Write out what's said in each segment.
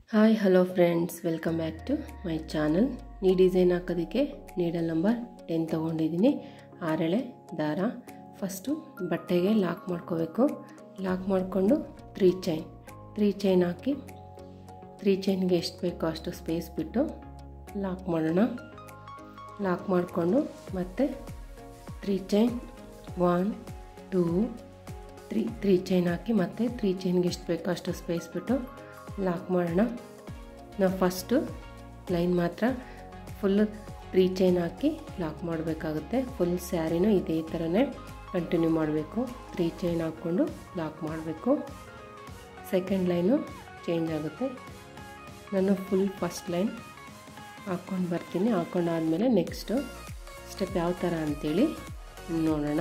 hi hello friends welcome back to my channel ಈ design ಹಾಕೋದಕ್ಕೆ needle number ten ತೊಗೊಂಡಿದ್ದೀನಿ ಆರೆಳೆ ದಾರ ಫಸ್ಟು ಬಟ್ಟೆಗೆ ಲಾಕ್ ಮಾಡ್ಕೋಬೇಕು ಲಾಕ್ ಮಾಡಿಕೊಂಡು ತ್ರೀ ಚೈನ್ ತ್ರೀ ಚೈನ್ ಹಾಕಿ ತ್ರೀ ಚೈನ್ಗೆ ಎಷ್ಟು ಬೇಕೋ ಅಷ್ಟು ಸ್ಪೇಸ್ ಬಿಟ್ಟು ಲಾಕ್ ಮಾಡೋಣ ಲಾಕ್ ಮಾಡಿಕೊಂಡು ಮತ್ತೆ three chain one two three three chain ಹಾಕಿ ಮತ್ತೆ ತ್ರೀ ಚೈನ್ಗೆ ಎಷ್ಟು ಬೇಕೋ ಅಷ್ಟು ಸ್ಪೇಸ್ ಬಿಟ್ಟು ಲಾಕ್ ಮಾಡೋಣ ನಾವು ಫಸ್ಟು ಲೈನ್ ಮಾತ್ರ ಫುಲ್ಲು ತ್ರೀ ಚೈನ್ ಹಾಕಿ ಲಾಕ್ ಮಾಡಬೇಕಾಗುತ್ತೆ ಫುಲ್ ಸ್ಯಾರಿನೂ ಇದೇ ಥರನೇ ಕಂಟಿನ್ಯೂ ಮಾಡಬೇಕು ತ್ರೀ ಚೈನ್ ಹಾಕ್ಕೊಂಡು ಲಾಕ್ ಮಾಡಬೇಕು ಸೆಕೆಂಡ್ ಲೈನು ಚೇಂಜ್ ಆಗುತ್ತೆ ನಾನು ಫುಲ್ ಫಸ್ಟ್ ಲೈನ್ ಹಾಕ್ಕೊಂಡು ಬರ್ತೀನಿ ಹಾಕ್ಕೊಂಡಾದಮೇಲೆ ನೆಕ್ಸ್ಟು ಸ್ಟೆಪ್ ಯಾವ ಥರ ಅಂಥೇಳಿ ನೋಡೋಣ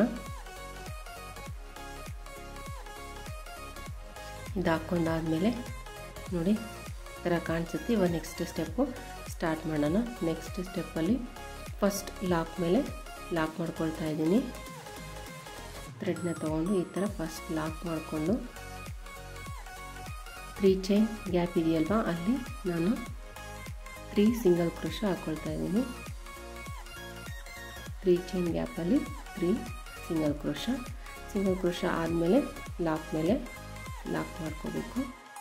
ಇದು ಹಾಕ್ಕೊಂಡಾದಮೇಲೆ ನೋಡಿ ಈ ಥರ ಕಾಣಿಸುತ್ತೆ ಇವಾಗ ನೆಕ್ಸ್ಟ್ ಸ್ಟೆಪ್ಪು ಸ್ಟಾರ್ಟ್ ಮಾಡೋಣ ನೆಕ್ಸ್ಟ್ ಸ್ಟೆಪ್ಪಲ್ಲಿ ಫಸ್ಟ್ ಲಾಕ್ ಮೇಲೆ ಲಾಕ್ ಮಾಡ್ಕೊಳ್ತಾ ಇದ್ದೀನಿ ಥ್ರೆಡ್ನ ತೊಗೊಂಡು ಈ ಥರ ಫಸ್ಟ್ ಲಾಕ್ ಮಾಡಿಕೊಂಡು ತ್ರೀ ಚೈನ್ ಗ್ಯಾಪ್ ಇದೆಯಲ್ವಾ ಅಲ್ಲಿ ನಾನು ತ್ರೀ ಸಿಂಗಲ್ ಕ್ರೋಶ ಹಾಕ್ಕೊಳ್ತಾ ಇದ್ದೀನಿ ತ್ರೀ ಚೈನ್ ಗ್ಯಾಪಲ್ಲಿ three single crochet single crochet ಆದಮೇಲೆ ಲಾಕ್ ಮೇಲೆ ಲಾಕ್ ಮಾಡ್ಕೋಬೇಕು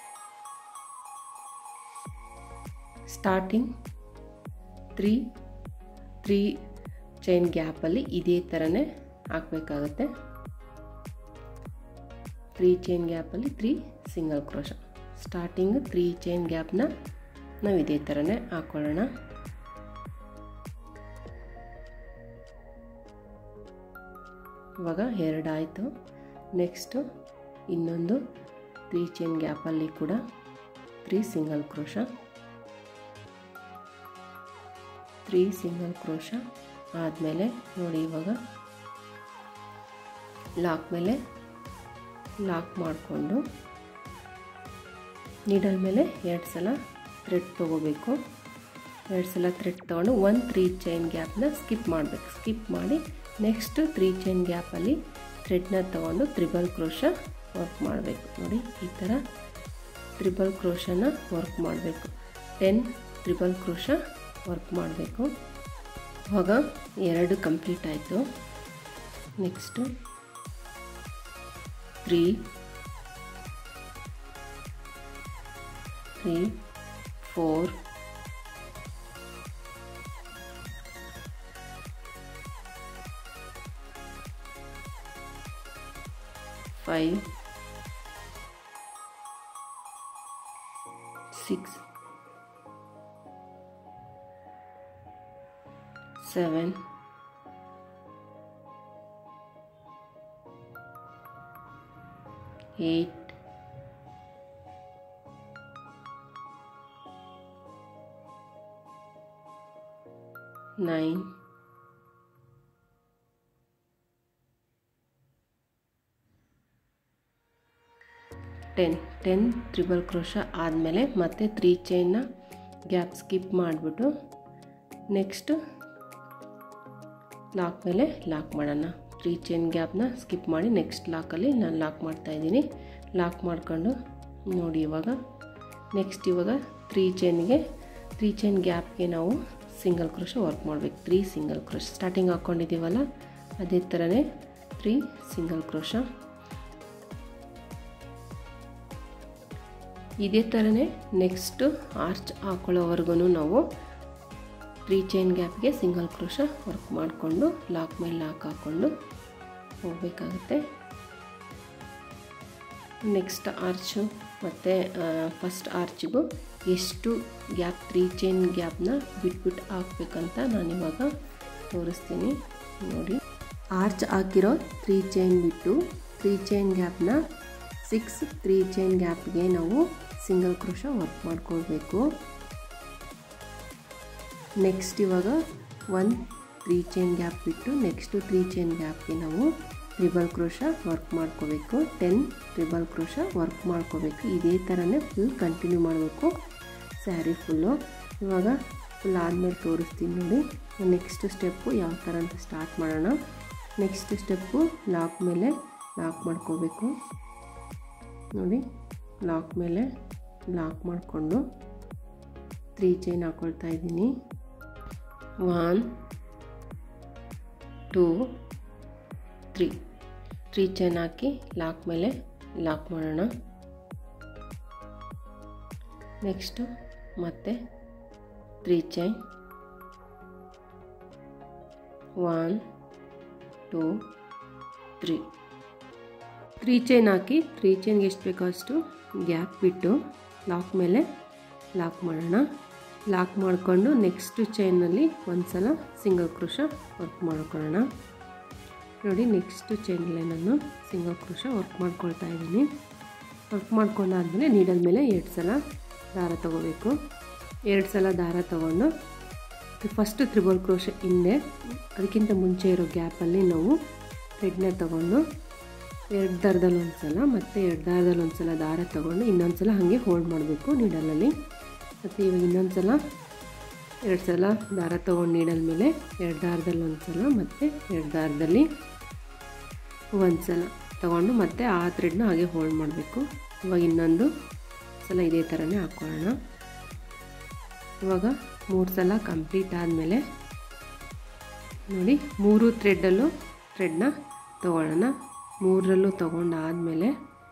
ಸ್ಟಾರ್ಟಿಂಗ್ ತ್ರೀ ತ್ರೀ ಚೈನ್ ಗ್ಯಾಪಲ್ಲಿ ಇದೇ ಥರನೇ ಹಾಕಬೇಕಾಗುತ್ತೆ ತ್ರೀ ಚೈನ್ ಗ್ಯಾಪಲ್ಲಿ three single crochet starting three chain ಗ್ಯಾಪ್ನ ನಾವು ಇದೇ ಥರನೇ ಹಾಕ್ಕೊಳ್ಳೋಣ ಇವಾಗ ಎರಡು ಆಯಿತು ನೆಕ್ಸ್ಟು ಇನ್ನೊಂದು ತ್ರೀ ಚೈನ್ ಗ್ಯಾಪಲ್ಲಿ ಕೂಡ three single crochet three single crochet ಆದಮೇಲೆ ನೋಡಿ ಇವಾಗ ಲಾಕ್ ಮೇಲೆ ಲಾಕ್ ಮಾಡಿಕೊಂಡು ನೀಡಲ್ ಮೇಲೆ ಎರಡು ಸಲ ಥ್ರೆಡ್ ತೊಗೋಬೇಕು ಎರಡು ಸಲ ಥ್ರೆಡ್ ತೊಗೊಂಡು ಒಂದು ತ್ರೀ ಚೈನ್ ಗ್ಯಾಪ್ನ ಸ್ಕಿಪ್ ಮಾಡಬೇಕು ಸ್ಕಿಪ್ ಮಾಡಿ ನೆಕ್ಸ್ಟ್ ತ್ರೀ ಚೈನ್ ಗ್ಯಾಪಲ್ಲಿ ಥ್ರೆಡ್ನ ತೊಗೊಂಡು ತ್ರಿಬಲ್ ಕ್ರೋಶ ವರ್ಕ್ ಮಾಡಬೇಕು ನೋಡಿ ಈ ಥರ ತ್ರಿಬಲ್ ಕ್ರೋಶನ ವರ್ಕ್ ಮಾಡಬೇಕು ಟೆನ್ ತ್ರಿಬಲ್ ಕ್ರೋಶ ವರ್ಕ್ ಮಾಡಬೇಕು ಇವಾಗ ಎರಡು ಕಂಪ್ಲೀಟ್ ಆಯಿತು next three three four five six seven, eight, nine, ten ten triple crochet ಆದಮೇಲೆ ಮತ್ತೆ ತ್ರೀ ಚೈನ್ನ ಗ್ಯಾಪ್ ಸ್ಕಿಪ್ ಮಾಡಿಬಿಟ್ಟು ನೆಕ್ಸ್ಟು ಲಾಕ್ ಮೇಲೆ ಲಾಕ್ ಮಾಡೋಣ ತ್ರೀ ಚೈನ್ ಗ್ಯಾಪ್ನ ಸ್ಕಿಪ್ ಮಾಡಿ ನೆಕ್ಸ್ಟ್ ಲಾಕಲ್ಲಿ ನಾನು ಲಾಕ್ ಮಾಡ್ತಾಯಿದ್ದೀನಿ ಲಾಕ್ ಮಾಡ್ಕೊಂಡು ನೋಡಿ ಇವಾಗ ನೆಕ್ಸ್ಟ್ ಇವಾಗ ತ್ರೀ ಚೈನ್ಗೆ ತ್ರೀ ಚೈನ್ ಗ್ಯಾಪ್ಗೆ ನಾವು ಸಿಂಗಲ್ ಕ್ರೋಶ ವರ್ಕ್ ಮಾಡಬೇಕು ತ್ರೀ ಸಿಂಗಲ್ ಕ್ರೋಶ ಸ್ಟಾರ್ಟಿಂಗ್ ಹಾಕ್ಕೊಂಡಿದ್ದೀವಲ್ಲ ಅದೇ ಥರನೇ ತ್ರೀ ಸಿಂಗಲ್ ಕ್ರೋಶ ಇದೇ ಥರನೇ ನೆಕ್ಸ್ಟು ಆರ್ಚ್ ಹಾಕೊಳ್ಳೋವರೆಗೂ ನಾವು ತ್ರೀ ಚೈನ್ ಗ್ಯಾಪ್ಗೆ ಸಿಂಗಲ್ ಕ್ರೋಶ ವರ್ಕ್ ಮಾಡಿಕೊಂಡು ಲಾಕ್ ಮೇಲೆ ಲಾಕ್ ಹಾಕ್ಕೊಂಡು ಹೋಗಬೇಕಾಗುತ್ತೆ ನೆಕ್ಸ್ಟ್ ಆರ್ಚು ಮತ್ತು ಫಸ್ಟ್ ಆರ್ಚಿಗೂ ಎಷ್ಟು ಗ್ಯಾಪ್ ತ್ರೀ ಚೈನ್ ಗ್ಯಾಪ್ನ ಬಿಟ್ಬಿಟ್ಟು ಹಾಕ್ಬೇಕಂತ ನಾನಿವಾಗ ತೋರಿಸ್ತೀನಿ ನೋಡಿ ಆರ್ಚ್ ಹಾಕಿರೋ ತ್ರೀ ಚೈನ್ ಬಿಟ್ಟು ತ್ರೀ ಚೈನ್ ಗ್ಯಾಪ್ನ ಸಿಕ್ಸ್ ತ್ರೀ ಚೈನ್ ಗ್ಯಾಪ್ಗೆ ನಾವು ಸಿಂಗಲ್ ಕ್ರೋಶ ವರ್ಕ್ ಮಾಡ್ಕೊಳ್ಬೇಕು ನೆಕ್ಸ್ಟ್ ಇವಾಗ ಒನ್ ತ್ರೀ ಚೈನ್ ಗ್ಯಾಪ್ ಬಿಟ್ಟು ನೆಕ್ಸ್ಟು ತ್ರೀ ಚೈನ್ ಗ್ಯಾಪ್ಗೆ ನಾವು ಟ್ರಿಬಲ್ ಕ್ರೋಶ ವರ್ಕ್ ಮಾಡ್ಕೋಬೇಕು ಟೆನ್ ಟ್ರಿಬಲ್ ಕ್ರೋಶ ವರ್ಕ್ ಮಾಡ್ಕೋಬೇಕು ಇದೇ ಥರನೇ ಫುಲ್ ಕಂಟಿನ್ಯೂ ಮಾಡಬೇಕು ಸ್ಯಾರಿ ಫುಲ್ಲು ಇವಾಗ ಫುಲ್ ಆದಮೇಲೆ ತೋರಿಸ್ತೀನಿ ನೋಡಿ ನೆಕ್ಸ್ಟ್ ಸ್ಟೆಪ್ಪು ಯಾವ ಥರ ಅಂತ ಸ್ಟಾರ್ಟ್ ಮಾಡೋಣ ನೆಕ್ಸ್ಟ್ ಸ್ಟೆಪ್ಪು ಲಾಕ್ ಮೇಲೆ ಲಾಕ್ ಮಾಡ್ಕೋಬೇಕು ನೋಡಿ ಲಾಕ್ ಮೇಲೆ ಲಾಕ್ ಮಾಡಿಕೊಂಡು ತ್ರೀ ಚೈನ್ ಹಾಕ್ಕೊಳ್ತಾ ಇದ್ದೀನಿ one two three three chain ಹಾಕಿ ಲಾಕ್ ಮೇಲೆ ಲಾಕ್ ಮಾಡೋಣ ನೆಕ್ಸ್ಟು ಮತ್ತೆ three chain one two three three chain ಹಾಕಿ ತ್ರೀ ಚೈನ್ಗೆ ಎಷ್ಟು ಬೇಕೋ ಅಷ್ಟು ಗ್ಯಾಪ್ ಬಿಟ್ಟು ಲಾಕ್ ಮೇಲೆ ಲಾಕ್ ಮಾಡೋಣ ಲಾಕ್ ಮಾಡಿಕೊಂಡು ನೆಕ್ಸ್ಟ್ ಚೈನಲ್ಲಿ ಒಂದು ಸಲ ಸಿಂಗಲ್ ಕ್ರೋಶ ವರ್ಕ್ ಮಾಡ್ಕೊಳ್ಳೋಣ ನೋಡಿ ನೆಕ್ಸ್ಟ್ ಚೈನಲ್ಲಿ ನಾನು ಸಿಂಗಲ್ ಕ್ರೋಶ ವರ್ಕ್ ಮಾಡ್ಕೊಳ್ತಾ ಇದ್ದೀನಿ ವರ್ಕ್ ಮಾಡ್ಕೊಂಡಾದ್ಮೇಲೆ ನೀಡಲ್ ಮೇಲೆ ಎರಡು ಸಲ ದಾರ ತಗೋಬೇಕು ಎರಡು ಸಲ ದಾರ ತಗೊಂಡು ಫಸ್ಟ್ ತ್ರಿಬಲ್ ಕ್ರೋಶ ಹಿಂದೆ ಅದಕ್ಕಿಂತ ಮುಂಚೆ ಇರೋ ಗ್ಯಾಪಲ್ಲಿ ನಾವು ಥ್ರೆಡ್ನ ತಗೊಂಡು ಎರಡು ದಾರದಲ್ಲಿ ಒಂದು ಸಲ ಮತ್ತು ಎರಡು ದಾರದಲ್ಲಿ ಒಂದು ಸಲ ದಾರ ತಗೊಂಡು ಇನ್ನೊಂದು ಸಲ ಹಾಗೆ ಹೋಲ್ಡ್ ಮಾಡಬೇಕು ನೀಡಲಲ್ಲಿ ಮತ್ತು ಇವಾಗ ಇನ್ನೊಂದು ಸಲ ಎರಡು ಸಲ ದಾರ ತೊಗೊಂಡು ನೀಡಲ್ ಮೇಲೆ ಎರಡು ದಾರದಲ್ಲಿ ಒಂದು ಸಲ ಮತ್ತು ಎರಡು ದಾರದಲ್ಲಿ ಒಂದು ಸಲ ತಗೊಂಡು ಮತ್ತೆ ಆ ಥ್ರೆಡ್ನ ಹಾಗೆ ಹೋಲ್ಡ್ ಮಾಡಬೇಕು ಇವಾಗ ಇನ್ನೊಂದು ಸಲ ಇದೇ ಥರನೇ ಹಾಕ್ಕೊಳ್ಳೋಣ ಇವಾಗ ಮೂರು ಸಲ ಕಂಪ್ಲೀಟ್ ಆದಮೇಲೆ ನೋಡಿ ಮೂರು ಥ್ರೆಡ್ಡಲ್ಲೂ ಥ್ರೆಡ್ನ ತೊಗೊಳ್ಳೋಣ ಮೂರರಲ್ಲೂ ತೊಗೊಂಡಾದಮೇಲೆ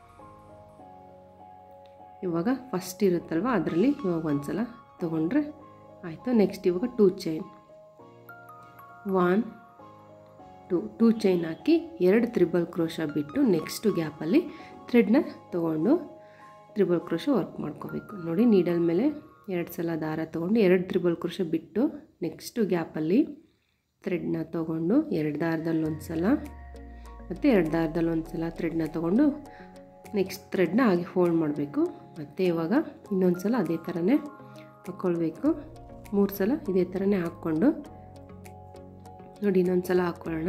ಇವಾಗ ಫಸ್ಟ್ ಇರುತ್ತಲ್ವ ಅದರಲ್ಲಿ ಇವಾಗ ಒಂದು ಸಲ ತೊಗೊಂಡ್ರೆ ಆಯಿತು ನೆಕ್ಸ್ಟ್ ಇವಾಗ two chain one two two chain ಹಾಕಿ ಎರಡು ತ್ರಿಬಲ್ ಕ್ರೋಶ ಬಿಟ್ಟು ನೆಕ್ಸ್ಟು ಗ್ಯಾಪಲ್ಲಿ ಥ್ರೆಡ್ನ ತೊಗೊಂಡು ತ್ರಿಬಲ್ ಕ್ರೋಶ ವರ್ಕ್ ಮಾಡ್ಕೋಬೇಕು ನೋಡಿ ನೀಡಲ್ ಮೇಲೆ ಎರಡು ಸಲ ದಾರ ತೊಗೊಂಡು ಎರಡು ತ್ರಿಬಲ್ ಕ್ರೋಶ ಬಿಟ್ಟು ನೆಕ್ಸ್ಟು ಗ್ಯಾಪಲ್ಲಿ ಥ್ರೆಡ್ನ ತೊಗೊಂಡು ಎರಡು ದಾರದಲ್ಲಿ ಒಂದು ಸಲ ಮತ್ತು ಎರಡು ದಾರದಲ್ಲಿ ಒಂದು ಸಲ ಥ್ರೆಡ್ನ ತೊಗೊಂಡು ನೆಕ್ಸ್ಟ್ ಥ್ರೆಡ್ನ ಹಾಗೆ ಫೋಲ್ಡ್ ಮಾಡಬೇಕು ಮತ್ತು ಇವಾಗ ಇನ್ನೊಂದು ಸಲ ಅದೇ ಥರನೇ ಹಾಕ್ಕೊಳ್ಬೇಕು ಮೂರು ಸಲ ಇದೇ ಥರನೇ ಹಾಕ್ಕೊಂಡು ನೋಡಿ ಇನ್ನೊಂದು ಸಲ ಹಾಕ್ಕೊಳ್ಳೋಣ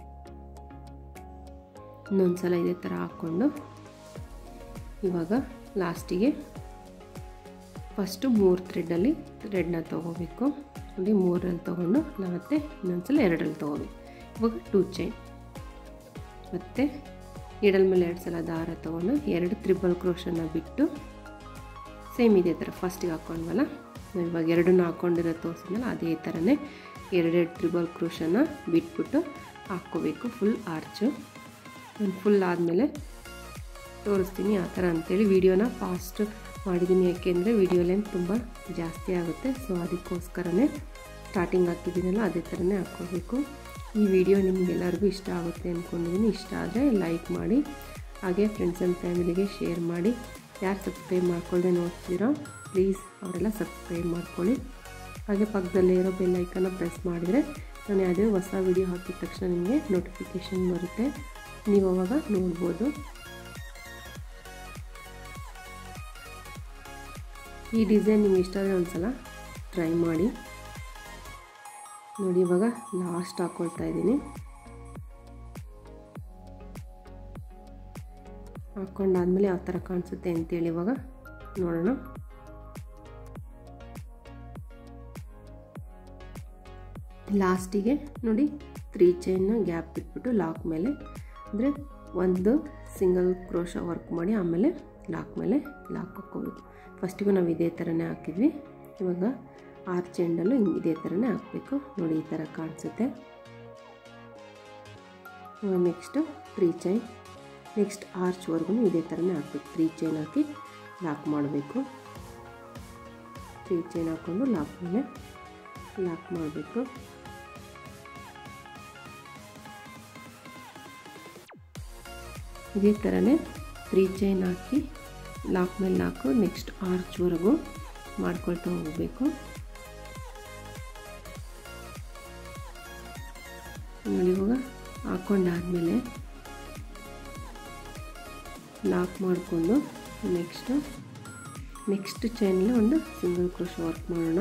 ಇನ್ನೊಂದು ಸಲ ಇದೇ ಥರ ಹಾಕ್ಕೊಂಡು ಇವಾಗ ಲಾಸ್ಟಿಗೆ ಫಸ್ಟು ಮೂರು ಥ್ರೆಡ್ಡಲ್ಲಿ ಥ್ರೆಡ್ನ ತೊಗೋಬೇಕು ನೋಡಿ ಮೂರಲ್ಲಿ ತೊಗೊಂಡು ಮತ್ತು ಇನ್ನೊಂದು ಸಲ ಎರಡರಲ್ಲಿ ತೊಗೋಬೇಕು ಇವಾಗ ಟೂ ಚೈನ್ ಮತ್ತು ನೀಡಲ್ ಮೇಲೆ ಎರಡು ಸಲ ದಾರ ತೊಗೊಂಡು ಎರಡು ತ್ರಿಬಲ್ ಕ್ರೋಶನ ಬಿಟ್ಟು ಸೇಮ್ ಇದೇ ಥರ ಫಸ್ಟಿಗೆ ಹಾಕ್ಕೊಂಡ್ವಲ್ಲ ನಾವು ಇವಾಗ ಎರಡನ್ನ ಹಾಕ್ಕೊಂಡಿರೋ ತೋರಿಸಿದ್ಮೇಲೆ ಅದೇ ಥರನೇ ಎರಡೆರಡು ತ್ರಿಬಲ್ ಕ್ರೋಶನ ಬಿಟ್ಬಿಟ್ಟು ಹಾಕ್ಕೋಬೇಕು ಫುಲ್ ಆರ್ಚು ನಾನು ಫುಲ್ ಆದಮೇಲೆ ತೋರಿಸ್ತೀನಿ ಆ ಥರ ಅಂಥೇಳಿ ವೀಡಿಯೋನ ಫಾಸ್ಟ್ ಮಾಡಿದ್ದೀನಿ ಯಾಕೆಂದರೆ ವೀಡಿಯೋ ಲೆಂತ್ ತುಂಬ ಜಾಸ್ತಿ ಆಗುತ್ತೆ ಸೊ ಅದಕ್ಕೋಸ್ಕರನೇ ಸ್ಟಾರ್ಟಿಂಗ್ ಹಾಕಿದ್ದೀನಲ್ಲ ಅದೇ ಥರನೇ ಹಾಕ್ಕೋಬೇಕು ಈ ವಿಡಿಯೋ ನಿಮಗೆಲ್ಲರಿಗೂ ಇಷ್ಟ ಆಗುತ್ತೆ ಅಂದ್ಕೊಂಡಿದ್ದೀನಿ ಇಷ್ಟ ಆದರೆ ಲೈಕ್ ಮಾಡಿ ಹಾಗೆ ಫ್ರೆಂಡ್ಸ್ ಆ್ಯಂಡ್ ಫ್ಯಾಮಿಲಿಗೆ ಶೇರ್ ಮಾಡಿ ಯಾರು ಸಬ್ಸ್ಕ್ರೈಬ್ ಮಾಡ್ಕೊಳ್ಳದೆ ನೋಡ್ತೀರೋ ಪ್ಲೀಸ್ ಅವರೆಲ್ಲ ಸಬ್ಸ್ಕ್ರೈಬ್ ಮಾಡ್ಕೊಳ್ಳಿ ಹಾಗೆ ಪಕ್ಕದಲ್ಲೇ ಇರೋ ಬೆಲ್ ಐಕನ್ನ ಪ್ರೆಸ್ ಮಾಡಿದರೆ ನಾನು ಯಾವುದೇ ಹೊಸ ವಿಡಿಯೋ ಹಾಕಿದ ತಕ್ಷಣ ನಿಮಗೆ ನೋಟಿಫಿಕೇಷನ್ ಬರುತ್ತೆ ನೀವು ಅವಾಗ ನೋಡ್ಬೋದು ಈ ಡಿಸೈನ್ ನಿಮ್ಗೆ ಇಷ್ಟ ಆದರೆ ಒಂದು ಸಲ ಟ್ರೈ ಮಾಡಿ ನೋಡಿ ಇವಾಗ ಲಾಸ್ಟ್ ಹಾಕ್ಕೊಳ್ತಾ ಇದ್ದೀನಿ ಹಾಕ್ಕೊಂಡಾದ್ಮೇಲೆ ಯಾವ ಥರ ಕಾಣಿಸುತ್ತೆ ಅಂತೇಳಿ ಇವಾಗ ನೋಡೋಣ ಲಾಸ್ಟಿಗೆ ನೋಡಿ ತ್ರೀ ಚೈನ್ನ ಗ್ಯಾಪ್ ಬಿಟ್ಬಿಟ್ಟು ಲಾಕ್ ಮೇಲೆ ಅಂದರೆ ಒಂದು ಸಿಂಗಲ್ ಕ್ರೋಶ ವರ್ಕ್ ಮಾಡಿ ಆಮೇಲೆ ಲಾಕ್ ಮೇಲೆ ಲಾಕ್ ಹಾಕ್ಕೋಬೇಕು ಫಸ್ಟಿಗೂ ನಾವು ಇದೇ ಥರನೇ ಹಾಕಿದ್ವಿ ಇವಾಗ ಆರು ಚೆಂಡಲ್ಲೂ ಹಿಂಗೆ ಇದೇ ಥರನೇ ಹಾಕಬೇಕು ನೋಡಿ ಈ ಥರ ಕಾಣಿಸುತ್ತೆ ಇವಾಗ ನೆಕ್ಸ್ಟು ತ್ರೀ ಚೈನ್ ನೆಕ್ಸ್ಟ್ ಆರ್ಚ್ವರೆಗೂ ಇದೇ ಥರನೇ ಹಾಕ್ಬೇಕು ತ್ರೀ ಚೈನ್ ಹಾಕಿ ಲಾಕ್ ಮಾಡಬೇಕು ತ್ರೀ ಚೈನ್ ಹಾಕ್ಕೊಂಡು ಲಾಕ್ ಮೇಲೆ ಲಾಕ್ ಮಾಡಬೇಕು ಇದೇ ಥರನೇ ತ್ರೀ ಚೈನ್ ಹಾಕಿ ಲಾಕ್ ಮೇಲೆ ಲಾಕು ನೆಕ್ಸ್ಟ್ ಆರ್ಚ್ವರೆಗೂ ಮಾಡ್ಕೊಳ್ತಾ ಹೋಗಬೇಕು ನೋಡಿ ಇವಾಗ ಹಾಕ್ಕೊಂಡಾದ್ಮೇಲೆ ಲಾಕ್ ಮಾಡಿಕೊಂಡು ನೆಕ್ಸ್ಟು ನೆಕ್ಸ್ಟ್ ಚೈನಲ್ಲಿ ಒಂದು ಸಿಂಗಲ್ ಕ್ರೋಶ ವರ್ಕ್ ಮಾಡೋಣ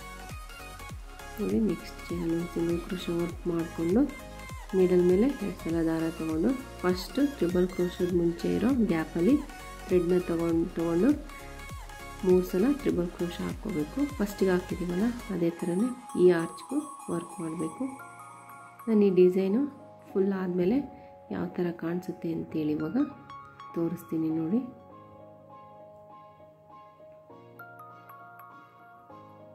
ನೋಡಿ ನೆಕ್ಸ್ಟ್ ಚೈನಲ್ಲಿ ಒಂದು ಸಿಂಗಲ್ ಕ್ರೋಶ ವರ್ಕ್ ಮಾಡಿಕೊಂಡು ನೀಡಲ್ ಮೇಲೆ ಎರಡು ಸಲ ದಾರ ತೊಗೊಂಡು ಫಸ್ಟು ಟ್ರಿಬಲ್ ಕ್ರೋಶದ ಮುಂಚೆ ಇರೋ ಗ್ಯಾಪಲ್ಲಿ ಥ್ರೆಡ್ನ ತೊಗೊಂಡು ತೊಗೊಂಡು ಮೂರು ಸಲ ಟ್ರಿಬಲ್ ಕ್ರೋಶ ಹಾಕ್ಕೋಬೇಕು ಫಸ್ಟಿಗೆ ಹಾಕಿದ್ದೀವಲ್ಲ ಅದೇ ಥರನೇ ಈ ಆರ್ಚ್ಗೂ ವರ್ಕ್ ಮಾಡಬೇಕು ನಾನು ಈ ಡಿಸೈನು ಫುಲ್ ಆದಮೇಲೆ ಯಾವ ಥರ ಕಾಣಿಸುತ್ತೆ ಅಂತೇಳಿ ಇವಾಗ ತೋರಿಸ್ತೀನಿ ನೋಡಿ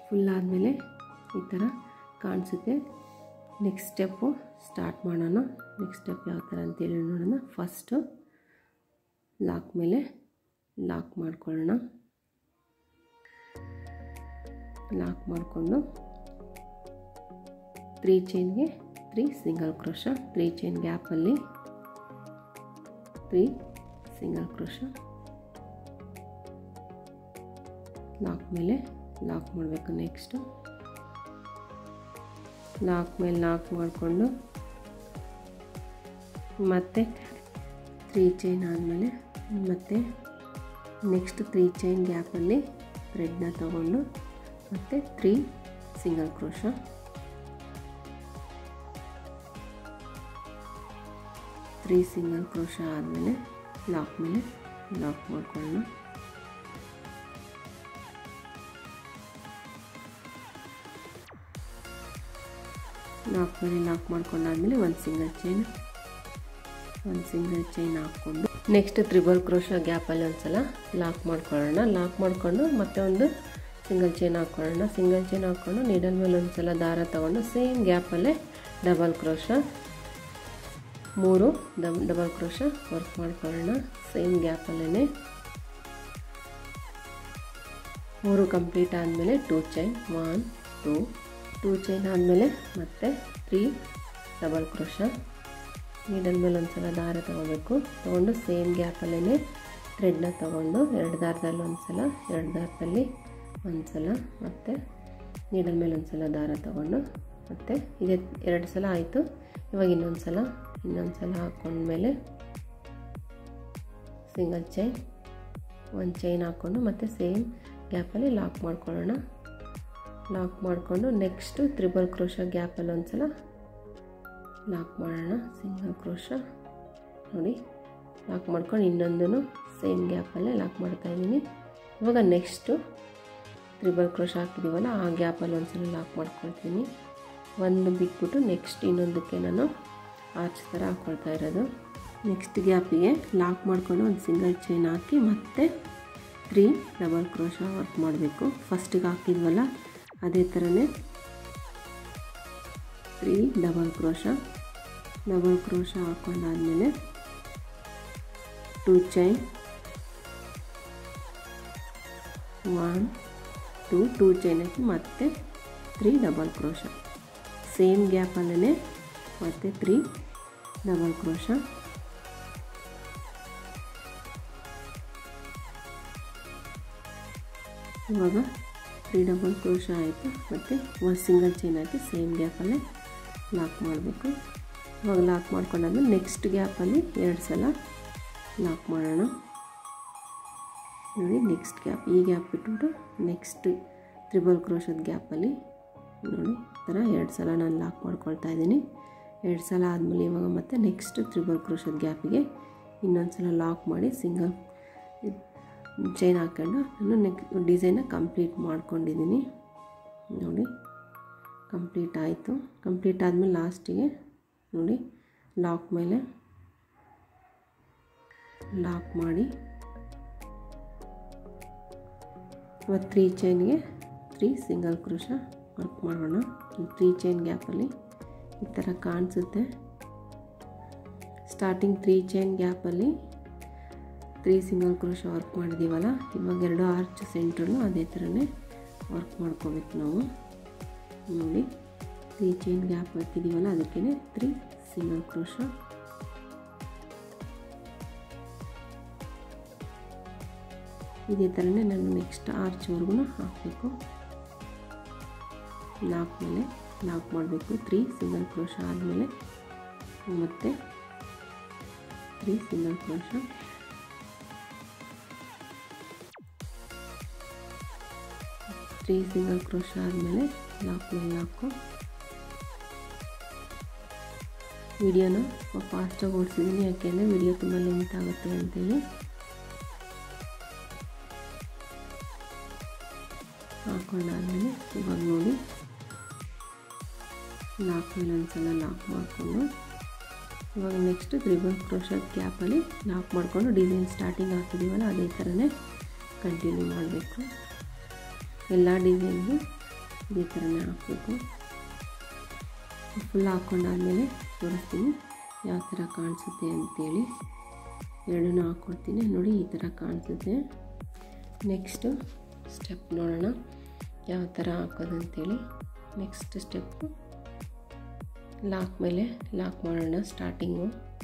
ಫುಲ್ ಆದಮೇಲೆ ಈ ಥರ ಕಾಣಿಸುತ್ತೆ ನೆಕ್ಸ್ಟ್ ಸ್ಟೆಪ್ಪು ಸ್ಟಾರ್ಟ್ ಮಾಡೋಣ ನೆಕ್ಸ್ಟ್ ಸ್ಟೆಪ್ ಯಾವ ಥರ ಅಂತೇಳಿ ನೋಡೋಣ ಫಸ್ಟು ಲಾಕ್ ಮೇಲೆ ಲಾಕ್ ಮಾಡ್ಕೊಳ್ಳೋಣ ಲಾಕ್ ಮಾಡಿಕೊಂಡು ತ್ರೀ ಚೈನ್ಗೆ three single crochet three chain ಗ್ಯಾಪಲ್ಲಿ ತ್ರೀ ಸಿಂಗಲ್ ಕ್ರೋಶ ಲಾಕ್ ಮೇಲೆ ಲಾಕ್ ಮಾಡಬೇಕು ನೆಕ್ಸ್ಟು ಲಾಕ್ ಮೇಲೆ ಲಾಕ್ ಮಾಡಿಕೊಂಡು ಮತ್ತೆ ತ್ರೀ ಚೈನ್ ಆದಮೇಲೆ ಮತ್ತೆ ನೆಕ್ಸ್ಟ್ ತ್ರೀ ಚೈನ್ ಗ್ಯಾಪಲ್ಲಿ ಥ್ರೆಡ್ನ ತಗೊಂಡು ಮತ್ತು three single crochet three single crochet ಆದಮೇಲೆ ಲಾಕ್ ಮೇಲೆ ಲಾಕ್ ಮಾಡ್ಕೊಳ್ಳೋಣ ಲಾಕ್ ಮೇಲೆ ಲಾಕ್ ಮಾಡ್ಕೊಂಡಾದ್ಮೇಲೆ ಒಂದು ಸಿಂಗಲ್ ಚೈನ್ ಒಂದು ಸಿಂಗಲ್ ಚೈನ್ ಹಾಕ್ಕೊಂಡು ನೆಕ್ಸ್ಟ್ ತ್ರಿಬಲ್ ಕ್ರೋಶ ಗ್ಯಾಪಲ್ಲಿ ಒಂದು ಸಲ ಲಾಕ್ ಮಾಡ್ಕೊಳ್ಳೋಣ ಲಾಕ್ ಮಾಡಿಕೊಂಡು ಮತ್ತೆ ಒಂದು ಸಿಂಗಲ್ ಚೈನ್ ಹಾಕ್ಕೊಳ್ಳೋಣ ಸಿಂಗಲ್ ಚೈನ್ ಹಾಕ್ಕೊಂಡು ನೀಡಲ್ ಮೇಲೆ ಒಂದು ಸಲ ದಾರ ತಗೊಂಡು ಸೇಮ್ ಗ್ಯಾಪಲ್ಲೇ ಡಬಲ್ ಕ್ರೋಶ ಮೂರು ಡಬ್ ಡಬಲ್ ಕ್ರೋಶ ವರ್ಕ್ ಮಾಡ್ಕೊಳ್ಳೋಣ ಸೇಮ್ ಗ್ಯಾಪಲ್ಲೇ ಮೂರು ಕಂಪ್ಲೀಟ್ ಆದಮೇಲೆ two chain one two two chain ಆದಮೇಲೆ ಮತ್ತೆ ತ್ರೀ ಡಬಲ್ ಕ್ರೋಶ ನೀಡಲ್ ಮೇಲೆ ಒಂದು ಸಲ ದಾರ ತೊಗೋಬೇಕು ತೊಗೊಂಡು ಸೇಮ್ ಗ್ಯಾಪಲ್ಲೇ ಥ್ರೆಡ್ನ ತೊಗೊಂಡು ಎರಡು ದಾರದಲ್ಲಿ ಒಂದು ಸಲ ಎರಡು ದಾರದಲ್ಲಿ ಒಂದು ಸಲ ಮತ್ತು ನೀಡಲ್ ಮೇಲೆ ಒಂದು ಸಲ ದಾರ ತೊಗೊಂಡು ಮತ್ತು ಇದೇ ಎರಡು ಸಲ ಆಯಿತು ಇವಾಗ ಇನ್ನೊಂದು ಸಲ ಇನ್ನೊಂದು ಸಲ ಹಾಕ್ಕೊಂಡ್ಮೇಲೆ ಸಿಂಗಲ್ ಚೈನ್ ಒಂದು ಚೈನ್ ಹಾಕ್ಕೊಂಡು ಮತ್ತು ಸೇಮ್ ಗ್ಯಾಪಲ್ಲಿ ಲಾಕ್ ಮಾಡ್ಕೊಳ್ಳೋಣ ಲಾಕ್ ಮಾಡಿಕೊಂಡು ನೆಕ್ಸ್ಟು ತ್ರಿಬಲ್ ಕ್ರೋಶ ಗ್ಯಾಪಲ್ಲಿ ಒಂದು ಸಲ ಲಾಕ್ ಮಾಡೋಣ ಸಿಂಗಲ್ ಕ್ರೋಶ ನೋಡಿ ಲಾಕ್ ಮಾಡ್ಕೊಂಡು ಇನ್ನೊಂದೂ ಸೇಮ್ ಗ್ಯಾಪಲ್ಲೇ ಲಾಕ್ ಮಾಡ್ತಾಯಿದ್ದೀನಿ ಇವಾಗ ನೆಕ್ಸ್ಟು ತ್ರಿಬಲ್ ಕ್ರೋಶ ಹಾಕಿದ್ದೀವಲ್ಲ ಆ ಗ್ಯಾಪಲ್ಲಿ ಒಂದ್ಸಲ ಲಾಕ್ ಮಾಡ್ಕೊಳ್ತೀನಿ ಒಂದು ಬಿಟ್ಬಿಟ್ಟು ನೆಕ್ಸ್ಟ್ ಇನ್ನೊಂದಕ್ಕೆ ನಾನು ಆಚೆ ಥರ ಹಾಕ್ಕೊಳ್ತಾ ಇರೋದು ನೆಕ್ಸ್ಟ್ ಗ್ಯಾಪಿಗೆ ಲಾಕ್ ಮಾಡಿಕೊಂಡು ಒಂದು ಸಿಂಗಲ್ ಚೈನ್ ಹಾಕಿ ಮತ್ತೆ ತ್ರೀ ಡಬಲ್ ಕ್ರೋಶ ವರ್ಕ್ ಮಾಡಬೇಕು ಫಸ್ಟಿಗೆ ಹಾಕಿದ್ವಲ್ಲ ಅದೇ ಥರನೇ three double crochet double crochet ಹಾಕ್ಕೊಂಡಾದ್ಮೇಲೆ two chain one two two chain ಹಾಕಿ ಮತ್ತೆ ತ್ರೀ ಡಬಲ್ ಕ್ರೋಶ ಸೇಮ್ ಗ್ಯಾಪಲ್ಲೇ ಮತ್ತು ತ್ರೀ ಡಬಲ್ ಕ್ರೋಶ ಇವಾಗ ತ್ರೀ ಡಬಲ್ ಕ್ರೋಶ ಆಯಿತು ಮತ್ತು ಒಂದು ಸಿಂಗಲ್ ಚೈನ್ ಹಾಕಿ ಸೇಮ್ ಗ್ಯಾಪಲ್ಲೇ ಲಾಕ್ ಮಾಡಬೇಕು ಇವಾಗ ಲಾಕ್ ಮಾಡ್ಕೊಂಡಾದ್ಮೇಲೆ ನೆಕ್ಸ್ಟ್ ಗ್ಯಾಪಲ್ಲಿ ಎರಡು ಸಲ ಲಾಕ್ ಮಾಡೋಣ ನೋಡಿ ನೆಕ್ಸ್ಟ್ ಗ್ಯಾಪ್ ಈ ಗ್ಯಾಪ್ ಬಿಟ್ಬಿಟ್ಟು ನೆಕ್ಸ್ಟ್ ತ್ರಿಬಲ್ ಕ್ರೋಶದ ಗ್ಯಾಪಲ್ಲಿ ನೋಡಿ ಈ ಥರ ಎರಡು ಸಲ ನಾನು ಲಾಕ್ ಮಾಡ್ಕೊಳ್ತಾ ಇದ್ದೀನಿ ಎರಡು ಸಲ ಆದಮೇಲೆ ಇವಾಗ ಮತ್ತೆ ನೆಕ್ಸ್ಟ್ ತ್ರಿಬಲ್ ಕ್ರೋಶದ ಗ್ಯಾಪಿಗೆ ಇನ್ನೊಂದು ಸಲ ಲಾಕ್ ಮಾಡಿ ಸಿಂಗಲ್ ಚೈನ್ ಹಾಕ್ಕೊಂಡು ನಾನು ನೆಕ್ ಡಿಸೈನ ಕಂಪ್ಲೀಟ್ ಮಾಡ್ಕೊಂಡಿದ್ದೀನಿ ನೋಡಿ ಕಂಪ್ಲೀಟ್ ಆಯಿತು ಕಂಪ್ಲೀಟ್ ಆದಮೇಲೆ ಲಾಸ್ಟಿಗೆ ನೋಡಿ ಲಾಕ್ ಮೇಲೆ ಲಾಕ್ ಮಾಡಿ ಮತ್ತು ತ್ರೀ ಚೈನ್ಗೆ ತ್ರೀ ಸಿಂಗಲ್ ಕ್ರೋಶ ವರ್ಕ್ ಮಾಡೋಣ ತ್ರೀ ಚೈನ್ ಗ್ಯಾಪಲ್ಲಿ ಈ ಥರ ಕಾಣಿಸುತ್ತೆ ಸ್ಟಾರ್ಟಿಂಗ್ ತ್ರೀ ಚೈನ್ ಗ್ಯಾಪಲ್ಲಿ ತ್ರೀ ಸಿಂಗಲ್ ಕ್ರೋಶ ವರ್ಕ್ ಮಾಡಿದ್ದೀವಲ್ಲ ಇವಾಗ ಎರಡು ಆರ್ಚ್ ಸೆಂಟ್ರಲ್ಲೂ ಅದೇ ಥರನೇ ವರ್ಕ್ ಮಾಡ್ಕೋಬೇಕು ನಾವು ನೋಡಿ ತ್ರೀ ಚೈನ್ ಗ್ಯಾಪ್ ಹಾಕಿದ್ದೀವಲ್ಲ ಅದಕ್ಕೇ ತ್ರೀ ಸಿಂಗಲ್ ಕ್ರೋಶ ಇದೇ ಥರನೇ ನಾನು ನೆಕ್ಸ್ಟ್ ಆರ್ಚ್ವರೆಗೂ ಹಾಕಬೇಕು ಲಾಕ್ ಮೇಲೆ ಲಾಕ್ ಮಾಡಬೇಕು ತ್ರೀ ಸಿಂಗಲ್ ಕ್ರೋಶ ಆದಮೇಲೆ ಮತ್ತು three single crochet three single crochet ಆದಮೇಲೆ ಲಾಕ್ ಮೇಲೆ ಲಾಕು ವಿಡಿಯೋನ ಫಾಸ್ಟಾಗಿ ಓಡಿಸಿದ್ದೀನಿ ಯಾಕೆಂದರೆ ವಿಡಿಯೋ ತುಂಬ ಲೆಂತ್ ಆಗುತ್ತೆ ಅಂತೇಳಿ ಹಾಕೊಂಡಾದ್ಮೇಲೆ ಇವಾಗ ನೋಡಿ ಲಾಕ್ ಮೇಲೆ ಒಂದ್ಸಲ ಲಾಕ್ ಮಾಡಿಕೊಂಡು ಇವಾಗ ನೆಕ್ಸ್ಟ್ ತ್ರಿಬಲ್ ಕ್ರೋಶದ್ ಕ್ಯಾಪಲ್ಲಿ ಲಾಕ್ ಮಾಡಿಕೊಂಡು ಡಿಸೈನ್ ಸ್ಟಾರ್ಟಿಂಗ್ ಹಾಕಿದ್ದೀವಲ್ಲ ಅದೇ ಥರನೇ ಕಂಟಿನ್ಯೂ ಮಾಡಬೇಕು ಎಲ್ಲ ಡಿಸೈನ್ಗೂ ಇದೇ ಥರನೇ ಹಾಕಬೇಕು ಫುಲ್ ಹಾಕ್ಕೊಂಡಾದ್ಮೇಲೆ ತೋರಿಸ್ತೀನಿ ಯಾವ ಥರ ಕಾಣಿಸುತ್ತೆ ಅಂತೇಳಿ ಎರಡನ್ನೂ ಹಾಕ್ಕೊಡ್ತೀನಿ ನೋಡಿ ಈ ಥರ ಕಾಣಿಸುತ್ತೆ ನೆಕ್ಸ್ಟು ಸ್ಟೆಪ್ ನೋಡೋಣ ಯಾವ ಥರ ಹಾಕೋದು ಅಂತೇಳಿ ನೆಕ್ಸ್ಟ್ ಸ್ಟೆಪ್ಪು ಲಾಕ್ ಮೇಲೆ ಲಾಕ್ ಮಾಡೋಣ ಸ್ಟಾರ್ಟಿಂಗು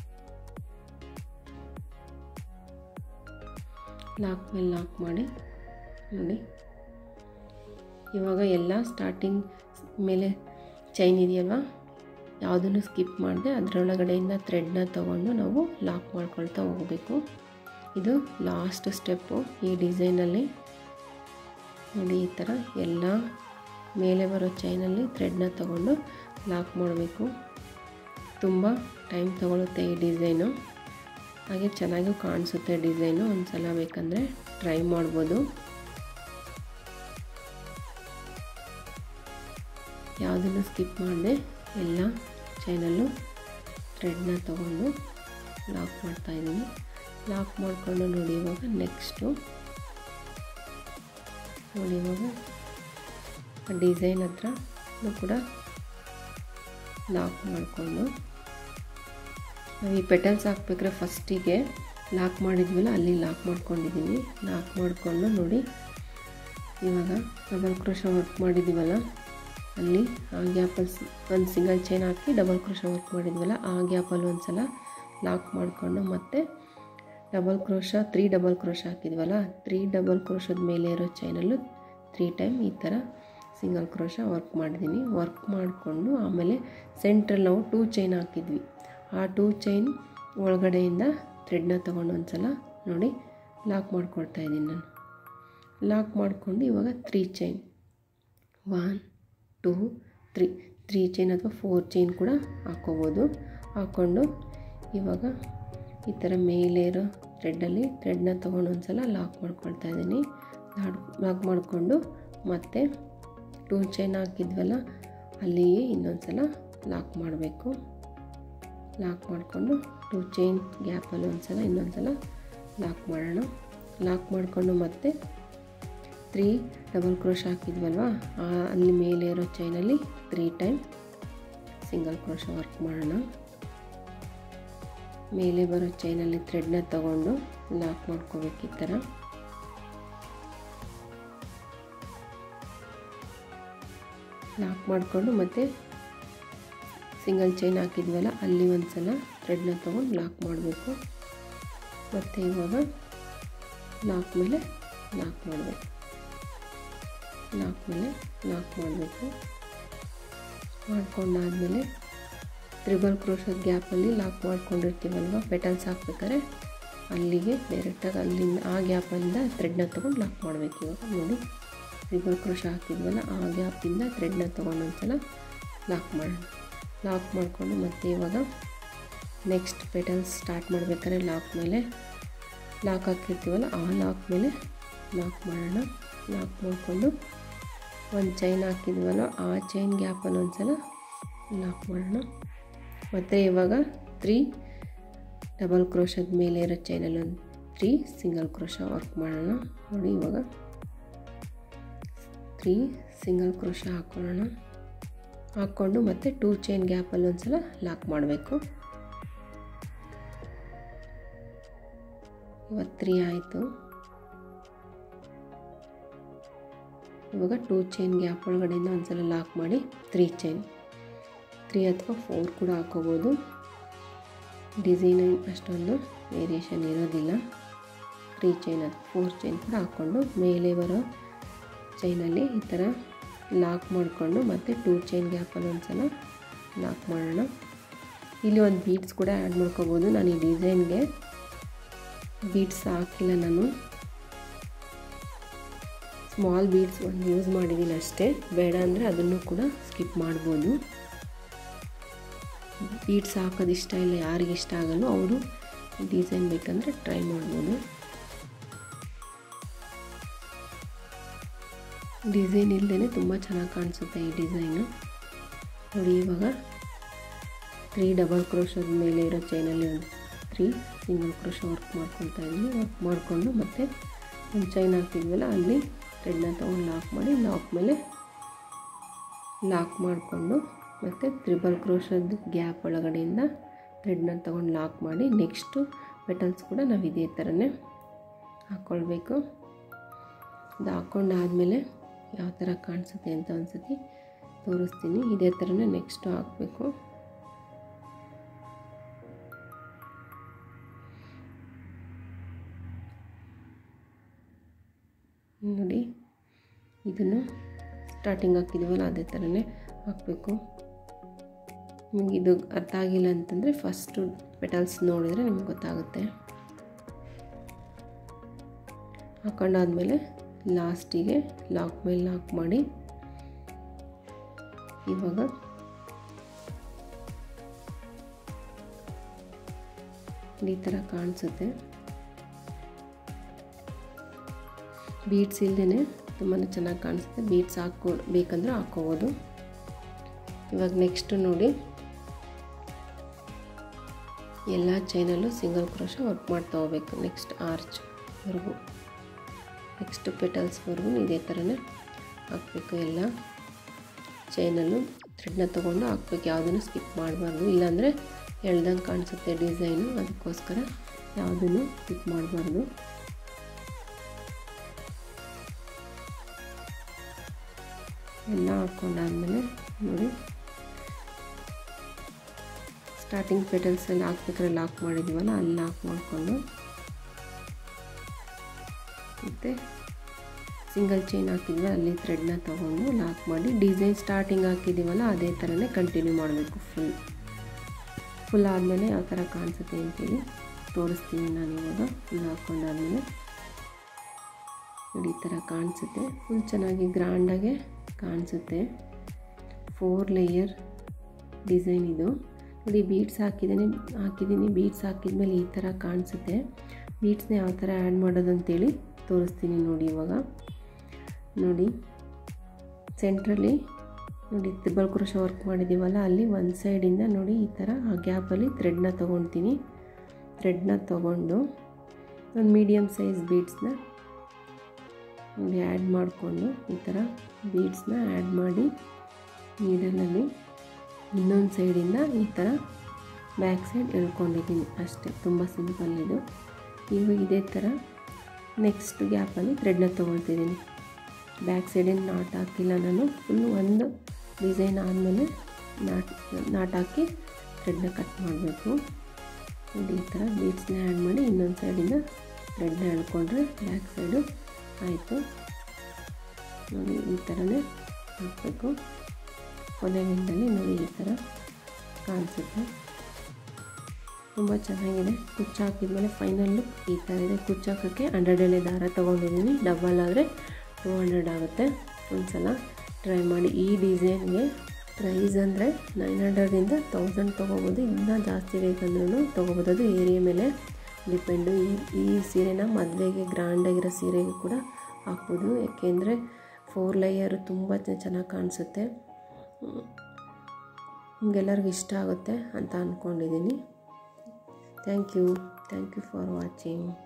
ಲಾಕ್ ಮೇಲೆ ಲಾಕ್ ಮಾಡಿ ನೋಡಿ ಇವಾಗ ಎಲ್ಲ ಸ್ಟಾರ್ಟಿಂಗ್ ಮೇಲೆ ಚೈನ್ ಇದೆಯಲ್ವ ಯಾವುದನ್ನು ಸ್ಕಿಪ್ ಮಾಡಿದೆ ಅದರೊಳಗಡೆಯಿಂದ ಥ್ರೆಡ್ನ ತೊಗೊಂಡು ನಾವು ಲಾಕ್ ಮಾಡ್ಕೊಳ್ತಾ ಹೋಗಬೇಕು ಇದು ಲಾಸ್ಟ್ ಸ್ಟೆಪ್ಪು ಈ ಡಿಸೈನಲ್ಲಿ ನೋಡಿ ಈ ಥರ ಎಲ್ಲ ಮೇಲೆ ಬರೋ ಚೈನಲ್ಲಿ ಥ್ರೆಡ್ನ ತೊಗೊಂಡು ಲಾಕ್ ಮಾಡಬೇಕು ತುಂಬ ಟೈಮ್ ತೊಗೊಳುತ್ತೆ ಈ ಡಿಸೈನು ಹಾಗೆ ಚೆನ್ನಾಗೂ ಕಾಣಿಸುತ್ತೆ ಡಿಸೈನು ಒಂದು ಸಲ ಬೇಕಂದರೆ ಟ್ರೈ ಮಾಡ್ಬೋದು ಯಾವುದನ್ನು ಸ್ಕಿಪ್ ಮಾಡಿದೆ ಎಲ್ಲ ಚೈನಲ್ಲೂ ಥ್ರೆಡ್ನ ತೊಗೊಂಡು ಲಾಕ್ ಮಾಡ್ತಾಯಿದ್ದೀನಿ ಲಾಕ್ ಮಾಡಿಕೊಂಡು ನೋಡಿ ಇವಾಗ ನೆಕ್ಸ್ಟು ನೋಡಿ ಇವಾಗ ಡಿಸೈನ್ ಹತ್ರ ಕೂಡ ಲಾಕ್ ಮಾಡಿಕೊಂಡು ನಾವು ಈ ಪೆಟಲ್ಸ್ ಹಾಕ್ಬೇಕಾದ್ರೆ ಫಸ್ಟಿಗೆ ಲಾಕ್ ಮಾಡಿದ್ವಲ್ಲ ಅಲ್ಲಿ ಲಾಕ್ ಮಾಡ್ಕೊಂಡಿದ್ದೀನಿ ಲಾಕ್ ಮಾಡಿಕೊಂಡು ನೋಡಿ ಇವಾಗ ಡಬಲ್ ಕ್ರೋಶ ವರ್ಕ್ ಮಾಡಿದ್ದೀವಲ್ಲ ಅಲ್ಲಿ ಆ ಗ್ಯಾಪಲ್ಲಿ ಒಂದು ಸಿಂಗಲ್ ಚೈನ್ ಹಾಕಿ ಡಬಲ್ ಕ್ರೋಶ ವರ್ಕ್ ಮಾಡಿದ್ವಲ್ಲ ಆ ಗ್ಯಾಪಲ್ಲಿ ಒಂದು ಸಲ ಲಾಕ್ ಮಾಡಿಕೊಂಡು ಮತ್ತೆ double crochet three double crochet ಹಾಕಿದ್ವಲ್ಲ ತ್ರೀ ಡಬಲ್ ಕ್ರೋಶದ ಮೇಲೆ ಇರೋ ಚೈನಲ್ಲೂ ತ್ರೀ ಟೈಮ್ ಈ ಥರ ಸಿಂಗಲ್ ಕ್ರೋಶ ವರ್ಕ್ ಮಾಡಿದ್ದೀನಿ ವರ್ಕ್ ಮಾಡಿಕೊಂಡು ಆಮೇಲೆ ಸೆಂಟ್ರಲ್ಲಿ ನಾವು ಟೂ ಚೈನ್ ಹಾಕಿದ್ವಿ ಆ ಟೂ ಚೈನ್ ಒಳಗಡೆಯಿಂದ ಥ್ರೆಡ್ನ ತೊಗೊಂಡು ಒಂದು ಸಲ ನೋಡಿ ಲಾಕ್ ಮಾಡ್ಕೊಳ್ತಾ ಇದ್ದೀನಿ ನಾನು ಲಾಕ್ ಮಾಡಿಕೊಂಡು ಇವಾಗ three chain one two three three chain ಅಥವಾ ಫೋರ್ ಚೈನ್ ಕೂಡ ಹಾಕ್ಕೋಬೋದು ಹಾಕ್ಕೊಂಡು ಇವಾಗ ಈ ಥರ ಮೇಲೆ ಇರೋ ಥ್ರೆಡ್ಡಲ್ಲಿ ಥ್ರೆಡ್ನ ತೊಗೊಂಡು ಒಂದು ಸಲ ಲಾಕ್ ಮಾಡ್ಕೊಳ್ತಾ ಇದ್ದೀನಿ ಲಾಕ್ ಮಾಡಿಕೊಂಡು ಮತ್ತೆ ಟೂ ಚೈನ್ ಹಾಕಿದ್ವಲ್ಲ ಅಲ್ಲಿಯೇ ಇನ್ನೊಂದು ಸಲ ಲಾಕ್ ಮಾಡಬೇಕು ಲಾಕ್ ಮಾಡಿಕೊಂಡು ಟೂ ಚೈನ್ ಗ್ಯಾಪಲ್ಲಿ ಒಂದು ಸಲ ಇನ್ನೊಂದು ಸಲ ಲಾಕ್ ಮಾಡೋಣ ಲಾಕ್ ಮಾಡಿಕೊಂಡು ಮತ್ತೆ ತ್ರೀ ಡಬಲ್ ಕ್ರೋಶ ಹಾಕಿದ್ವಲ್ವ ಅಲ್ಲಿ ಮೇಲೆ ಇರೋ ಚೈನಲ್ಲಿ three time single crochet work ಮಾಡೋಣ ಮೇಲೆ ಬರೋ ಚೈನಲ್ಲಿ ಥ್ರೆಡ್ನ ತಗೊಂಡು ಲಾಕ್ ಮಾಡ್ಕೋಬೇಕು ಈ ಥರ ಲಾಕ್ ಮಾಡಿಕೊಂಡು ಮತ್ತೆ ಸಿಂಗಲ್ ಚೈನ್ ಹಾಕಿದ್ವಲ್ಲ ಅಲ್ಲಿ ಒಂದು ಸಲ ಥ್ರೆಡ್ನ ತೊಗೊಂಡು ಲಾಕ್ ಮಾಡಬೇಕು ಮತ್ತು ಇವಾಗ ಲಾಕ್ ಮೇಲೆ ಲಾಕ್ ಮಾಡಬೇಕು ಲಾಕ್ ಮೇಲೆ ಲಾಕ್ ಮಾಡಬೇಕು ಮಾಡ್ಕೊಂಡಾದಮೇಲೆ ತ್ರಿಬಲ್ ಕ್ರೋಶದ ಗ್ಯಾಪಲ್ಲಿ ಲಾಕ್ ಮಾಡ್ಕೊಂಡಿರ್ತೀವಲ್ವ ಪೆಟಲ್ಸ್ ಹಾಕ್ಬೇಕಾದ್ರೆ ಅಲ್ಲಿಗೆ ಡೈರೆಕ್ಟಾಗಿ ಅಲ್ಲಿಂದ ಆ ಗ್ಯಾಪಿಂದ ಥ್ರೆಡ್ನ ತೊಗೊಂಡು ಲಾಕ್ ಮಾಡಬೇಕು ಇವಾಗ ನೋಡಿ ತ್ರಿಬಲ್ ಕ್ರೋಶ ಹಾಕಿದ್ವಲ್ಲ ಆ ಗ್ಯಾಪಿಂದ ಥ್ರೆಡ್ನ ತೊಗೊಂಡು ಒಂದು ಸಲ ಲಾಕ್ ಮಾಡೋಣ ಲಾಕ್ ಮಾಡಿಕೊಂಡು ಮತ್ತೆ ಇವಾಗ ನೆಕ್ಸ್ಟ್ ಪೆಟಲ್ಸ್ ಸ್ಟಾರ್ಟ್ ಮಾಡ್ಬೇಕಾದ್ರೆ ಲಾಕ್ ಮೇಲೆ ಲಾಕ್ ಹಾಕಿರ್ತೀವಲ್ಲ ಆ ಲಾಕ್ ಮೇಲೆ ಲಾಕ್ ಮಾಡೋಣ ಲಾಕ್ ಮಾಡಿಕೊಂಡು ಒಂದು ಚೈನ್ ಹಾಕಿದ್ವಲ್ಲ ಆ ಚೈನ್ ಗ್ಯಾಪಲ್ಲಿ ಒಂದು ಸಲ ಲಾಕ್ ಮಾಡೋಣ ಮತ್ತು ಇವಾಗ ತ್ರೀ ಡಬಲ್ ಕ್ರೋಶದ ಮೇಲೆ ಇರೋ ಚೈನಲ್ಲಿ ಒಂದು ತ್ರೀ ಸಿಂಗಲ್ ಕ್ರೋಶ ವರ್ಕ್ ಮಾಡೋಣ ನೋಡಿ ಇವಾಗ ತ್ರೀ ಸಿಂಗಲ್ ಕ್ರೋಶ ಹಾಕ್ಕೊಳ್ಳೋಣ ಹಾಕ್ಕೊಂಡು ಮತ್ತೆ ಟೂ ಚೈನ್ ಗ್ಯಾಪಲ್ಲಿ ಒಂದು ಸಲ ಲಾಕ್ ಮಾಡಬೇಕು ಇವತ್ತು ತ್ರೀ ಆಯಿತು ಇವಾಗ ಟೂ ಚೈನ್ ಗ್ಯಾಪ್ ಒಳಗಡೆಯಿಂದ ಒಂದು ಸಲ ಲಾಕ್ ಮಾಡಿ ತ್ರೀ ಚೈನ್ ತ್ರೀ ಅಥವಾ ಫೋರ್ ಕೂಡ ಹಾಕೋಬೋದು ಡಿಸೈನ್ ಅಷ್ಟೊಂದು ವೇರಿಯೇಷನ್ ಇರೋದಿಲ್ಲ ತ್ರೀ ಚೈನ್ ಅಥವಾ ಫೋರ್ ಚೈನ್ ಕೂಡ ಹಾಕ್ಕೊಂಡು ಮೇಲೆ ಬರೋ ಚೈನಲ್ಲಿ ಈ ಥರ ಲಾಕ್ ಮಾಡಿಕೊಂಡು ಮತ್ತು ಟೂ ಚೈನ್ ಗ್ಯಾಪಲ್ಲಿ ಒಂದು ಸಲ ಲಾಕ್ ಮಾಡೋಣ ಇಲ್ಲಿ ಒಂದು ಬೀಡ್ಸ್ ಕೂಡ ಆ್ಯಡ್ ಮಾಡ್ಕೋಬೋದು ನಾನು ಈ ಡಿಸೈನ್ಗೆ ಬೀಡ್ಸ್ ಹಾಕಿಲ್ಲ ನಾನು ಸ್ಮಾಲ್ ಬೀಡ್ಸ್ ಒಂದು ಯೂಸ್ ಮಾಡಿದ್ದೀನಿ ಅಷ್ಟೇ ಬೇಡ ಅಂದರೆ ಅದನ್ನು ಕೂಡ ಸ್ಕಿಪ್ ಮಾಡ್ಬೋದು ಬೀಡ್ಸ್ ಹಾಕೋದು ಇಷ್ಟ ಇಲ್ಲ ಯಾರಿಗೆ ಇಷ್ಟ ಆಗಲ್ಲೋ ಅವರು ಈ ಡಿಸೈನ್ ಬೇಕಂದರೆ ಟ್ರೈ ಮಾಡ್ಬೋದು ಡಿಸೈನ್ ಇಲ್ಲದೇ ತುಂಬ ಚೆನ್ನಾಗಿ ಕಾಣಿಸುತ್ತೆ ಈ ಡಿಸೈನು ನೋಡಿ ಇವಾಗ ತ್ರೀ ಡಬಲ್ ಕ್ರೋಶದ ಮೇಲೆ ಇರೋ ಚೈನಲ್ಲಿ ಒಂದು ತ್ರೀ ಸಿಂಗಲ್ ಕ್ರೋಶ ವರ್ಕ್ ಮಾಡ್ಕೊತಾ ಇದ್ದೀನಿ ವರ್ಕ್ ಮಾಡಿಕೊಂಡು ಮತ್ತು ಒಂದು ಚೈನ್ ಹಾಕಿದ್ವಲ್ಲ ಅಲ್ಲಿ ಥ್ರೆಡ್ನ ತೊಗೊಂಡು ಲಾಕ್ ಮಾಡಿ ಲಾಕ್ ಮೇಲೆ ಲಾಕ್ ಮಾಡಿಕೊಂಡು ಮತ್ತು ತ್ರಿಬಲ್ ಕ್ರೋಶದ್ದು ಗ್ಯಾಪ್ ಒಳಗಡೆಯಿಂದ ಥ್ರೆಡ್ನ ತೊಗೊಂಡು ಲಾಕ್ ಮಾಡಿ ನೆಕ್ಸ್ಟು ಪೆಟಲ್ಸ್ ಕೂಡ ನಾವು ಇದೇ ಥರನೇ ಹಾಕ್ಕೊಳ್ಬೇಕು ಇದು ಹಾಕ್ಕೊಂಡಾದಮೇಲೆ ಯಾವ ಥರ ಕಾಣಿಸುತ್ತೆ ಅಂತ ಒಂದ್ಸತಿ ತೋರಿಸ್ತೀನಿ ಇದೇ ಥರನೇ ನೆಕ್ಸ್ಟು ಹಾಕಬೇಕು ನೋಡಿ ಇದನ್ನು ಸ್ಟಾರ್ಟಿಂಗ್ ಹಾಕಿದ್ದೀವಲ್ಲ ಅದೇ ಥರನೇ ಹಾಕಬೇಕು ನಿಮಗೆ ಇದು ಅರ್ಥ ಆಗಿಲ್ಲ ಅಂತಂದರೆ ಫಸ್ಟು ಪೆಟಲ್ಸ್ ನೋಡಿದರೆ ನಿಮ್ಗೆ ಗೊತ್ತಾಗುತ್ತೆ ಹಾಕೊಂಡಾದ್ಮೇಲೆ ಲಾಸ್ಟಿಗೆ ಲಾಕ್ ಮೇಲೆ ಲಾಕ್ ಮಾಡಿ ಇವಾಗ ಈ ಥರ ಕಾಣಿಸುತ್ತೆ ಬೀಡ್ಸ್ ಇಲ್ಲದೇ ತುಂಬಾ ಚೆನ್ನಾಗಿ ಕಾಣಿಸುತ್ತೆ ಬೀಡ್ಸ್ ಹಾಕೋ ಬೇಕಂದ್ರೆ ಹಾಕ್ಕೋಬೋದು ಇವಾಗ ನೆಕ್ಸ್ಟು ನೋಡಿ ಎಲ್ಲ ಚೈನಲ್ಲೂ ಸಿಂಗಲ್ ಕ್ರೋಶ ವರ್ಕ್ ಮಾಡ್ತಾ ಹೋಗ್ಬೇಕು ನೆಕ್ಸ್ಟ್ ಆರ್ಚ್ವರೆಗೂ ನೆಕ್ಸ್ಟ್ ಪೆಟಲ್ಸ್ವರೆಗೂ ಇದೇ ಥರನೇ ಹಾಕಬೇಕು ಎಲ್ಲ ಚೈನಲ್ಲೂ ಥ್ರೆಡ್ನ ತೊಗೊಂಡು ಹಾಕ್ಬೇಕು ಯಾವುದನ್ನು ಸ್ಕಿಪ್ ಮಾಡಬಾರ್ದು ಇಲ್ಲಾಂದರೆ ಎಳ್ದಂಗೆ ಕಾಣಿಸುತ್ತೆ ಡಿಸೈನು ಅದಕ್ಕೋಸ್ಕರ ಯಾವುದನ್ನು ಸ್ಕಿಪ್ ಮಾಡಬಾರ್ದು ಎಲ್ಲ ಹಾಕ್ಕೊಂಡಾದ್ಮೇಲೆ ನೋಡಿ ಸ್ಟಾರ್ಟಿಂಗ್ ಪೆಟಲ್ಸಲ್ಲಿ ಹಾಕ್ಬೇಕಾದ್ರೆ ಲಾಕ್ ಮಾಡಿದ್ದೀವಲ್ಲ ಅಲ್ಲಿ ಲಾಕ್ ಮಾಡಿಕೊಂಡು ಮತ್ತು ಸಿಂಗಲ್ ಚೈನ್ ಹಾಕಿದ್ವಿ ಅಲ್ಲಿ ಥ್ರೆಡ್ನ ತೊಗೊಂಡು ಲಾಕ್ ಮಾಡಿ ಡಿಸೈನ್ ಸ್ಟಾರ್ಟಿಂಗ್ ಹಾಕಿದ್ದೀವಲ್ಲ ಅದೇ ಥರನೇ ಕಂಟಿನ್ಯೂ ಮಾಡಬೇಕು ಫುಲ್ ಫುಲ್ ಆದಮೇಲೆ ಯಾವ ಥರ ಕಾಣಿಸುತ್ತೆ ಅಂತೇಳಿ ತೋರಿಸ್ತೀನಿ ನಾನು ಇವಾಗ ಫುಲ್ ಹಾಕ್ಕೊಂಡಾದ್ಮೇಲೆ ನೋಡಿ ಈ ಥರ ಕಾಣಿಸುತ್ತೆ ಫುಲ್ ಚೆನ್ನಾಗಿ ಗ್ರ್ಯಾಂಡಾಗೆ ಕಾಣಿಸುತ್ತೆ ಫೋರ್ ಲೇಯರ್ ಡಿಸೈನ್ ಇದು ನೋಡಿ ಬೀಡ್ಸ್ ಹಾಕಿದ್ದೀನಿ ಹಾಕಿದ್ದೀನಿ ಬೀಡ್ಸ್ ಹಾಕಿದ್ಮೇಲೆ ಈ ಥರ ಕಾಣಿಸುತ್ತೆ ಬೀಡ್ಸ್ನ ಯಾವ ಥರ ಆ್ಯಡ್ ಮಾಡೋದು ಅಂತೇಳಿ ತೋರಿಸ್ತೀನಿ ನೋಡಿ ಇವಾಗ ನೋಡಿ ಸೆಂಟ್ರಲ್ಲಿ ನೋಡಿ ತ್ರಿಬಲ್ ಕ್ರೋಶ ವರ್ಕ್ ಮಾಡಿದ್ದೀವಲ್ಲ ಅಲ್ಲಿ ಒಂದು ಸೈಡಿಂದ ನೋಡಿ ಈ ಥರ ಆ ಗ್ಯಾಪಲ್ಲಿ ಥ್ರೆಡ್ನ ತೊಗೊಳ್ತೀನಿ ಥ್ರೆಡ್ನ ತೊಗೊಂಡು ಒಂದು ಮೀಡಿಯಮ್ ಸೈಜ್ ಬೀಡ್ಸ್ನ ನೋಡಿ ಆ್ಯಡ್ ಮಾಡಿಕೊಂಡು ಈ ಥರ ಬೀಡ್ಸ್ನ ಆ್ಯಡ್ ಮಾಡಿ ನೀಡಲಲ್ಲಿ ಇನ್ನೊಂದು ಸೈಡಿಂದ ಈ ಥರ ಬ್ಯಾಕ್ ಸೈಡ್ ಎಳ್ಕೊಂಡಿದ್ದೀನಿ ಅಷ್ಟೇ ತುಂಬ ಸಿಂಪಲ್ ಇದು ಇವಾಗ ಇದೇ ಥರ ನೆಕ್ಸ್ಟ್ ಗ್ಯಾಪಲ್ಲಿ ಥ್ರೆಡ್ನ ತೊಗೊಳ್ತಿದ್ದೀನಿ ಬ್ಯಾಕ್ ಸೈಡಿಂದ ನಾಟ್ ಹಾಕಿಲ್ಲ ನಾನು ಫುಲ್ಲು ಒಂದು ಡಿಸೈನ್ ಆದಮೇಲೆ ನಾಟ್ ನಾಟ್ ಹಾಕಿ ಥ್ರೆಡ್ನ ಕಟ್ ಮಾಡಬೇಕು ಈ ಥರ ಬೀಡ್ಸ್ನ ಆ್ಯಡ್ ಮಾಡಿ ಇನ್ನೊಂದು ಸೈಡಿಂದ ಥ್ರೆಡ್ನ ಎಳ್ಕೊಂಡ್ರೆ ಬ್ಯಾಕ್ ಸೈಡು ಆಯಿತು ನೋಡಿ ಈ ಥರನೇ ಹಾಕಬೇಕು ಕೊನೆಗಿಂದಲ್ಲಿ ನೋಡಿ ಈ ಥರ ಕಾಣಿಸುತ್ತೆ ತುಂಬ ಚೆನ್ನಾಗಿದೆ ಕುಚ್ಚು ಹಾಕಿದ್ಮೇಲೆ ಫೈನಲ್ ಲುಕ್ ಈ ಥರ ಇದೆ ಕುಚ್ಚು ಹಾಕೋಕ್ಕೆ ಹಂಡ್ರೆಡ್ ಎಳೆ ದಾರ ತೊಗೊಂಡಿದ್ದೀನಿ ಡಬಲ್ ಆದರೆ ಟೂ ಹಂಡ್ರೆಡ್ ಆಗುತ್ತೆ ಒಂದು ಸಲ ಟ್ರೈ ಮಾಡಿ ಈ ಡಿಸೈನ್ಗೆ ಪ್ರೈಸ್ ಅಂದರೆ ನೈನ್ ಹಂಡ್ರೆಡಿಂದ ತೌಸಂಡ್ ತೊಗೋಬೋದು ಇನ್ನೂ ಜಾಸ್ತಿ ಬೇಕಂದ್ರೂ ತೊಗೋಬೋದು ಅದು ಏರಿಯಾ ಮೇಲೆ ಡಿಪೆಂಡು ಈ ಈ ಸೀರೆನ ಮದುವೆಗೆ ಗ್ರ್ಯಾಂಡಾಗಿರೋ ಸೀರೆಗೆ ಕೂಡ ಹಾಕ್ಬೋದು ಏಕೆಂದರೆ ಫೋರ್ ಲೇಯರು ತುಂಬ ಚೆನ್ನಾಗಿ ಕಾಣಿಸುತ್ತೆ ನಿಮಗೆಲ್ಲರಿಗೂ ಇಷ್ಟ ಆಗುತ್ತೆ ಅಂತ ಅಂದ್ಕೊಂಡಿದ್ದೀನಿ thank you thank you for watching